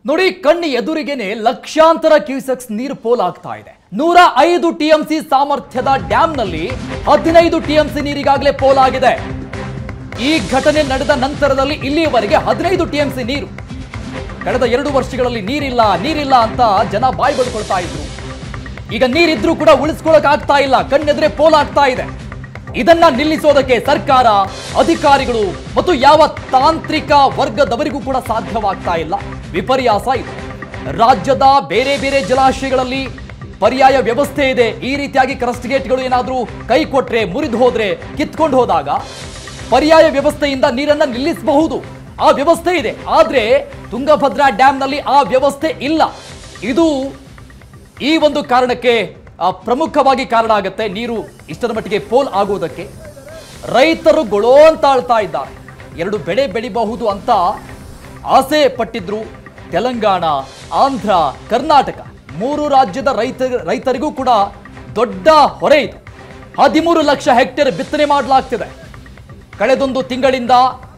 ನೋಡಿ ಕಣ್ಣು ಎದುರಿಗೆನೆ ಲಕ್ಷಾಂತರ ಕ್ಯೂಸೆಕ್ಸ್ ನೀರು ಪೋಲಾಗ್ತಾ ಇದೆ ನೂರ ಐದು ಟಿಎಂಸಿ ಸಾಮರ್ಥ್ಯದ ಡ್ಯಾಂನಲ್ಲಿ ಹದಿನೈದು ಟಿಎಂಸಿ ನೀರಿಗಾಗಲೇ ಪೋಲಾಗಿದೆ ಈ ಘಟನೆ ನಡೆದ ನಂತರದಲ್ಲಿ ಇಲ್ಲಿಯವರೆಗೆ ಹದಿನೈದು ಟಿಎಂಸಿ ನೀರು ಕಳೆದ ಎರಡು ವರ್ಷಗಳಲ್ಲಿ ನೀರಿಲ್ಲ ನೀರಿಲ್ಲ ಅಂತ ಜನ ಬಾಯಿ ಬಡ್ಕೊಳ್ತಾ ಇದ್ರು ಈಗ ನೀರಿದ್ರೂ ಕೂಡ ಉಳಿಸ್ಕೊಳಕ್ ಆಗ್ತಾ ಇಲ್ಲ ಕಣ್ಣೆದ್ರೆ ಪೋಲಾಗ್ತಾ ಇದೆ ಇದನ್ನ ನಿಲ್ಲಿಸೋದಕ್ಕೆ ಸರ್ಕಾರ ಅಧಿಕಾರಿಗಳು ಮತ್ತು ಯಾವ ತಾಂತ್ರಿಕ ವರ್ಗದವರಿಗೂ ಕೂಡ ಸಾಧ್ಯವಾಗ್ತಾ ಇಲ್ಲ ವಿಪರ್ಯಾಸ ಇದೆ ರಾಜ್ಯದ ಬೇರೆ ಬೇರೆ ಜಲಾಶಯಗಳಲ್ಲಿ ಪರ್ಯಾಯ ವ್ಯವಸ್ಥೆ ಇದೆ ಈ ರೀತಿಯಾಗಿ ಕ್ರಸ್ಟ್ ಗೇಟ್ಗಳು ಏನಾದರೂ ಕೈ ಕೊಟ್ರೆ ಮುರಿದು ಹೋದ್ರೆ ಕಿತ್ಕೊಂಡು ಹೋದಾಗ ಪರ್ಯಾಯ ವ್ಯವಸ್ಥೆಯಿಂದ ನೀರನ್ನ ನಿಲ್ಲಿಸಬಹುದು ಆ ವ್ಯವಸ್ಥೆ ಇದೆ ಆದ್ರೆ ತುಂಗಭದ್ರಾ ಡ್ಯಾಂನಲ್ಲಿ ಆ ವ್ಯವಸ್ಥೆ ಇಲ್ಲ ಇದು ಈ ಒಂದು ಕಾರಣಕ್ಕೆ ಆ, ಪ್ರಮುಖವಾಗಿ ಕಾರಣ ಆಗುತ್ತೆ ನೀರು ಇಷ್ಟರ ಮಟ್ಟಿಗೆ ಪೋಲ್ ಆಗುವುದಕ್ಕೆ ರೈತರು ಗೊಳೋ ಅಂತ ಆಳ್ತಾ ಇದ್ದಾರೆ ಎರಡು ಬೆಳೆ ಬೆಳಿಬಹುದು ಅಂತ ಆಸೆ ಪಟ್ಟಿದ್ರು ತೆಲಂಗಾಣ ಆಂಧ್ರ ಕರ್ನಾಟಕ ಮೂರು ರಾಜ್ಯದ ರೈತ ರೈತರಿಗೂ ಕೂಡ ದೊಡ್ಡ ಹೊರೆ ಇದು ಹದಿಮೂರು ಲಕ್ಷ ಹೆಕ್ಟೇರ್ ಬಿತ್ತನೆ ಮಾಡಲಾಗ್ತಿದೆ ಕಳೆದೊಂದು ತಿಂಗಳಿಂದ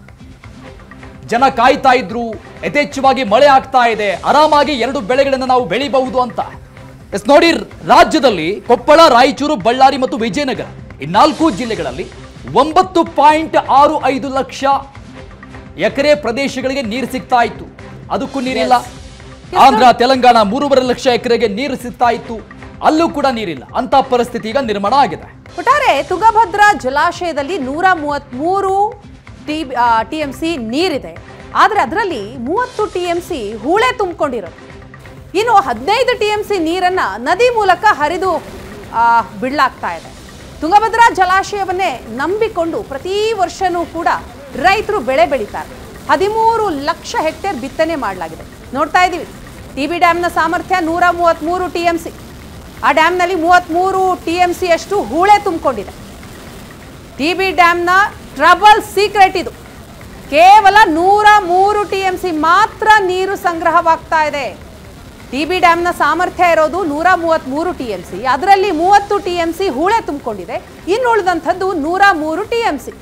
ಜನ ಕಾಯ್ತಾ ಇದ್ರು ಯಥೇಚ್ಛವಾಗಿ ಮಳೆ ಆಗ್ತಾ ಇದೆ ಆರಾಮಾಗಿ ಎರಡು ಬೆಳೆಗಳನ್ನು ನಾವು ಬೆಳಿಬಹುದು ಅಂತ ಎಸ್ ನೋಡಿ ರಾಜ್ಯದಲ್ಲಿ ಕೊಪ್ಪಳ ರಾಯಚೂರು ಬಳ್ಳಾರಿ ಮತ್ತು ವಿಜಯನಗರ ಈ ನಾಲ್ಕು ಜಿಲ್ಲೆಗಳಲ್ಲಿ ಒಂಬತ್ತು ಪಾಯಿಂಟ್ ಆರು ಐದು ಲಕ್ಷ ಎಕರೆ ಪ್ರದೇಶಗಳಿಗೆ ನೀರು ಸಿಗ್ತಾ ಇತ್ತು ಅದಕ್ಕೂ ನೀರಿಲ್ಲ ಆಂಧ್ರ ತೆಲಂಗಾಣ ಮೂರುವರೆ ಲಕ್ಷ ಎಕರೆಗೆ ನೀರು ಸಿಗ್ತಾ ಇತ್ತು ಅಲ್ಲೂ ಕೂಡ ನೀರಿಲ್ಲ ಅಂತ ಪರಿಸ್ಥಿತಿ ಈಗ ನಿರ್ಮಾಣ ಆಗಿದೆ ಒಟ್ಟಾರೆ ತುಂಗಭದ್ರಾ ಜಲಾಶಯದಲ್ಲಿ ನೂರ ಮೂವತ್ತ್ಮೂರು ಟಿ ಟಿ ಎಂ ಸಿ ನೀರಿದೆ ಆದರೆ ಅದರಲ್ಲಿ ಮೂವತ್ತು ಟಿ ಎಂ ಸಿ ಹೂಳೆ ತುಂಬಿಕೊಂಡಿರೋದು ಇನ್ನು ಹದಿನೈದು ಟಿ ಎಂ ಸಿ ನೀರನ್ನು ನದಿ ಮೂಲಕ ಹರಿದು ಆ, ಬಿಡಲಾಗ್ತಾ ಇದೆ ತುಂಗಭದ್ರಾ ಜಲಾಶಯವನ್ನೇ ನಂಬಿಕೊಂಡು ಪ್ರತಿ ವರ್ಷನೂ ಕೂಡ ರೈತರು ಬೆಳೆ ಬೆಳೀತಾರೆ ಹದಿಮೂರು ಲಕ್ಷ ಹೆಕ್ಟೇರ್ ಬಿತ್ತನೆ ಮಾಡಲಾಗಿದೆ ನೋಡ್ತಾ ಇದ್ದೀವಿ ಟಿ ಬಿ ಡ್ಯಾಮ್ನ ಸಾಮರ್ಥ್ಯ ನೂರ ಮೂವತ್ತ್ಮೂರು ಟಿ ಎಂ ಸಿ ಆ ಡ್ಯಾಮ್ನಲ್ಲಿ ಮೂವತ್ತ್ಮೂರು ಟಿ ಎಂ ಸಿ ಅಷ್ಟು ಹೂಳೆ ತುಂಬಿಕೊಂಡಿದೆ ಟಿ ಬಿ ಡ್ಯಾಮ್ನ ಟ್ರಬಲ್ ಸೀಕ್ರೆಟ್ ಇದು ಕೇವಲ ನೂರ ಮೂರು ಟಿ ಎಂ ಸಿ ಮಾತ್ರ ನೀರು ಸಂಗ್ರಹವಾಗ್ತಾ ಇದೆ ಟಿ ಬಿ ಡ್ಯಾಮ್ನ ಸಾಮರ್ಥ್ಯ ಇರೋದು ನೂರ ಮೂವತ್ತ್ಮೂರು ಟಿ ಎಂ ಸಿ ಅದರಲ್ಲಿ ಮೂವತ್ತು ಟಿ ಎಂ ಸಿ ಹೂಳೆ ತುಂಬಿಕೊಂಡಿದೆ ಇನ್ನು ಉಳಿದಂಥದ್ದು ನೂರ ಮೂರು ಟಿ ಎಂ ಸಿ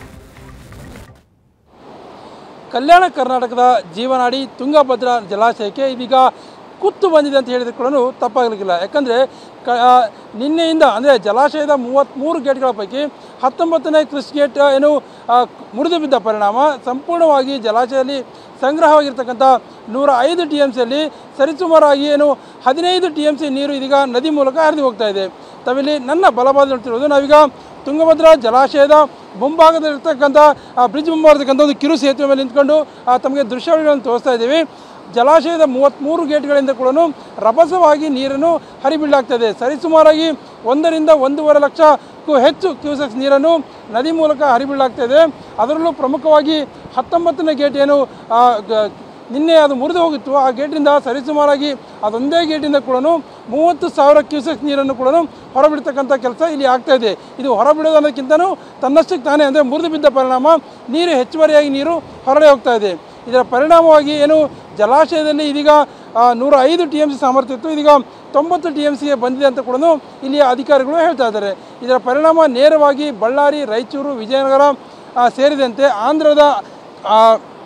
ಕಲ್ಯಾಣ ಕರ್ನಾಟಕದ ಜೀವನಾಡಿ ತುಂಗಭದ್ರಾ ಜಲಾಶಯಕ್ಕೆ ಇದೀಗ ಕುತ್ತು ಬಂದಿದೆ ಅಂತ ಹೇಳಿದ್ರು ಕೂಡ ತಪ್ಪಾಗಲಿಕ್ಕಿಲ್ಲ ಯಾಕಂದರೆ ಕ ಆ, ನಿನ್ನೆಯಿಂದ ಅಂದರೆ ಜಲಾಶಯದ ಮೂವತ್ತ್ಮೂರು ಗೇಟ್ಗಳ ಪೈಕಿ ಹತ್ತೊಂಬತ್ತನೇ ಕ್ರಿಸ್ ಗೇಟ್ ಏನು ಆ, ಮುರಿದು ಬಿದ್ದ ಪರಿಣಾಮ ಸಂಪೂರ್ಣವಾಗಿ ಜಲಾಶಯದಲ್ಲಿ ಸಂಗ್ರಹವಾಗಿರ್ತಕ್ಕಂಥ ನೂರ ಐದು ಟಿ ಎಮ್ ಸಿಯಲ್ಲಿ ಸರಿಸುಮಾರಾಗಿ ಏನು ಹದಿನೈದು ಟಿ ಎಮ್ ಸಿ ನೀರು ಇದೀಗ ನದಿ ಮೂಲಕ ಹರಿದು ಹೋಗ್ತಾ ಇದೆ ತಾವಿಲ್ಲಿ ನನ್ನ ಬಲಭಾಗ ನೋಡ್ತಿರೋದು ನಾವೀಗ ತುಂಗಭದ್ರಾ ಜಲಾಶಯದ ಮುಂಭಾಗದಲ್ಲಿರ್ತಕ್ಕಂಥ ಆ ಬ್ರಿಡ್ಜ್ ಮುಂಭಾಗದಕ್ಕಂಥ ಒಂದು ಕಿರು ಸೇತುವೆ ಮೇಲೆ ನಿಂತ್ಕೊಂಡು ಆ, ತಮಗೆ ದೃಶ್ಯಾವಳಿಗಳನ್ನು ತೋರಿಸ್ತಾ ಇದ್ದೀವಿ ಜಲಾಶಯದ ಮೂವತ್ತ್ಮೂರು ಗೇಟ್ಗಳಿಂದ ಕೂಡ ರಭಸವಾಗಿ ನೀರನ್ನು ಹರಿಬಿಡಲಾಗ್ತದೆ ಸರಿಸುಮಾರಾಗಿ ಒಂದರಿಂದ ಒಂದೂವರೆ ಲಕ್ಷಕ್ಕೂ ಹೆಚ್ಚು ಕ್ಯೂಸೆಕ್ಸ್ ನೀರನ್ನು ನದಿ ಮೂಲಕ ಹರಿಬಿಡಲಾಗ್ತದೆ ಅದರಲ್ಲೂ ಪ್ರಮುಖವಾಗಿ ಹತ್ತೊಂಬತ್ತನೇ ಗೇಟ್ ಏನು ಆ, ಗ- ನಿನ್ನೆ ಅದು ಮುರಿದು ಹೋಗಿತ್ತು ಆ ಗೇಟಿಂದ ಸರಿಸುಮಾರಾಗಿ ಅದೊಂದೇ ಗೇಟಿಂದ ಕೂಡ ಮೂವತ್ತು ಸಾವಿರ ಕ್ಯೂಸೆಕ್ ನೀರನ್ನು ಕೂಡ ಹೊರಬಿಡ್ತಕ್ಕಂಥ ಕೆಲಸ ಇಲ್ಲಿ ಆಗ್ತಾ ಇದೆ ಇದು ಹೊರಬಿಡೋದು ಅನ್ನೋದಕ್ಕಿಂತನೂ ತನ್ನಷ್ಟಕ್ಕೆ ತಾನೇ ಅಂದರೆ ಮುರಿದು ಬಿದ್ದ ಪರಿಣಾಮ ನೀರು ಹೆಚ್ಚುವರಿಯಾಗಿ ನೀರು ಹೊರಡೆ ಹೋಗ್ತಾ ಇದೆ ಇದರ ಪರಿಣಾಮವಾಗಿ ಏನು ಜಲಾಶಯದಲ್ಲಿ ಇದೀಗ ಆ, ನೂರ ಐದು ಟಿ ಎಮ್ ಸಿ ಸಾಮರ್ಥ್ಯ ಇತ್ತು ಇದೀಗ ತೊಂಬತ್ತು ಟಿ ಎಮ್ ಸಿಗೆ ಬಂದಿದೆ ಅಂತ ಕೂಡ ಇಲ್ಲಿಯ ಅಧಿಕಾರಿಗಳು ಹೇಳ್ತಾ ಇದ್ದಾರೆ ಇದರ ಪರಿಣಾಮ ನೇರವಾಗಿ ಬಳ್ಳಾರಿ ರಾಯಚೂರು ವಿಜಯನಗರ ಆ, ಸೇರಿದಂತೆ ಆಂಧ್ರದ ಆ,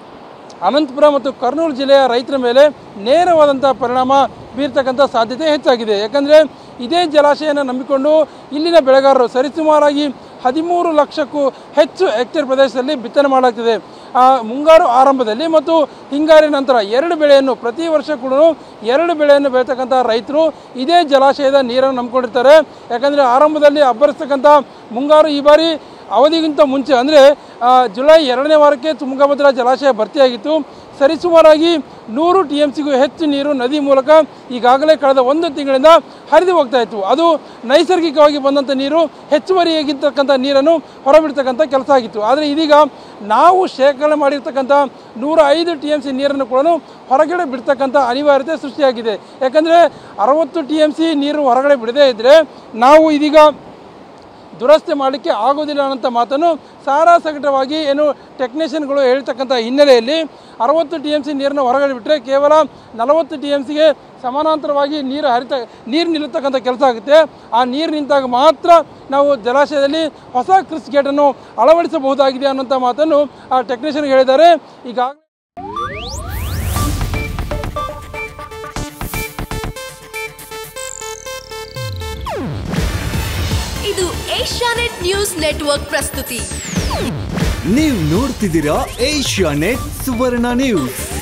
ಅನಂತಪುರ ಮತ್ತು ಕರ್ನೂಲು ಜಿಲ್ಲೆಯ ರೈತರ ಮೇಲೆ ನೇರವಾದಂಥ ಪರಿಣಾಮ ಬೀರ್ತಕ್ಕಂಥ ಸಾಧ್ಯತೆ ಹೆಚ್ಚಾಗಿದೆ ಯಾಕಂದರೆ ಇದೇ ಜಲಾಶಯನ ನಂಬಿಕೊಂಡು ಇಲ್ಲಿನ ಬೆಳೆಗಾರರು ಸರಿಸುಮಾರಾಗಿ ಹದಿಮೂರು ಲಕ್ಷಕ್ಕೂ ಹೆಚ್ಚು ಹೆಕ್ಟೇರ್ ಪ್ರದೇಶದಲ್ಲಿ ಬಿತ್ತನೆ ಮಾಡಲಾಗ್ತಿದೆ ಆ, ಮುಂಗಾರು ಆರಂಭದಲ್ಲಿ ಮತ್ತು ಹಿಂಗಾರಿನ ನಂತರ ಎರಡು ಬೆಳೆಯನ್ನು ಪ್ರತಿ ವರ್ಷ ಕೂಡ ಎರಡು ಬೆಳೆಯನ್ನು ಬೆಳೀತಕ್ಕಂಥ ರೈತರು ಇದೇ ಜಲಾಶಯದ ನೀರನ್ನು ನಂಬ್ಕೊಂಡಿರ್ತಾರೆ ಯಾಕಂದರೆ ಆರಂಭದಲ್ಲಿ ಅಬ್ಬರಿಸ್ತಕ್ಕಂಥ ಮುಂಗಾರು ಈ ಬಾರಿ ಅವಧಿಗಿಂತ ಮುಂಚೆ ಅಂದರೆ ಜುಲೈ ಎರಡನೇ ವಾರಕ್ಕೆ ತುಂಗಭದ್ರಾ ಜಲಾಶಯ ಭರ್ತಿಯಾಗಿತ್ತು ಸರಿಸುಮಾರಾಗಿ ನೂರು ಟಿ ಎಮ್ ಸಿಗೂ ಹೆಚ್ಚು ನೀರು ನದಿ ಮೂಲಕ ಈಗಾಗಲೇ ಕಳೆದ ಒಂದು ತಿಂಗಳಿಂದ ಹರಿದು ಹೋಗ್ತಾ ಇತ್ತು ಅದು ನೈಸರ್ಗಿಕವಾಗಿ ಬಂದಂಥ ನೀರು ಹೆಚ್ಚುವರಿಯಾಗಿರ್ತಕ್ಕಂಥ ನೀರನ್ನು ಹೊರಬಿಡ್ತಕ್ಕಂಥ ಕೆಲಸ ಆಗಿತ್ತು ಆದರೆ ಇದೀಗ ನಾವು ಶೇಖರಣೆ ಮಾಡಿರ್ತಕ್ಕಂಥ ನೂರ ಐದು ಟಿ ಎಮ್ ಸಿ ನೀರನ್ನು ಕೂಡ ಹೊರಗಡೆ ಬಿಡ್ತಕ್ಕಂಥ ಅನಿವಾರ್ಯತೆ ಸೃಷ್ಟಿಯಾಗಿದೆ ಯಾಕಂದರೆ ಅರವತ್ತು ಟಿ ಎಮ್ ಸಿ ನೀರು ಹೊರಗಡೆ ಬಿಡದೇ ಇದ್ದರೆ ನಾವು ಇದೀಗ ದುರಸ್ತಿ ಮಾಡಲಿಕ್ಕೆ ಆಗೋದಿಲ್ಲ ಅನ್ನೋಂಥ ಮಾತನ್ನು ಸಾರಾಸಗಟವಾಗಿ ಏನು ಟೆಕ್ನಿಷಿಯನ್ಗಳು ಹೇಳ್ತಕ್ಕಂಥ ಹಿನ್ನೆಲೆಯಲ್ಲಿ ಅರವತ್ತು ಟಿ ಎಮ್ ಸಿ ನೀರನ್ನು ಹೊರಗಡೆ ಬಿಟ್ಟರೆ ಕೇವಲ ನಲವತ್ತು ಟಿ ಎಮ್ ಸಿಗೆ ಸಮಾನಾಂತರವಾಗಿ ನೀರು ಹರಿತ ನೀರು ನಿಲ್ಲತಕ್ಕಂಥ ಕೆಲಸ ಆಗುತ್ತೆ ಆ ನೀರು ನಿಂತಾಗ ಮಾತ್ರ ನಾವು ಜಲಾಶಯದಲ್ಲಿ ಹೊಸ ಕ್ರಿಸ್ ಗೇಟನ್ನು ಅಳವಡಿಸಬಹುದಾಗಿದೆ ಅನ್ನೋಂಥ ಮಾತನ್ನು ಆ ಟೆಕ್ನಿಷಿಯನ್ ಹೇಳಿದ್ದಾರೆ ಈಗಾಗಲೇ ಏಷ್ಯಾನೆಟ್ ನ್ಯೂಸ್ ನೆಟ್ವರ್ಕ್ ಪ್ರಸ್ತುತಿ ನೀವು ನೋಡ್ತಿದ್ದೀರಾ ಏಷ್ಯಾ ನೆಟ್ ಸುವರ್ಣ ನ್ಯೂಸ್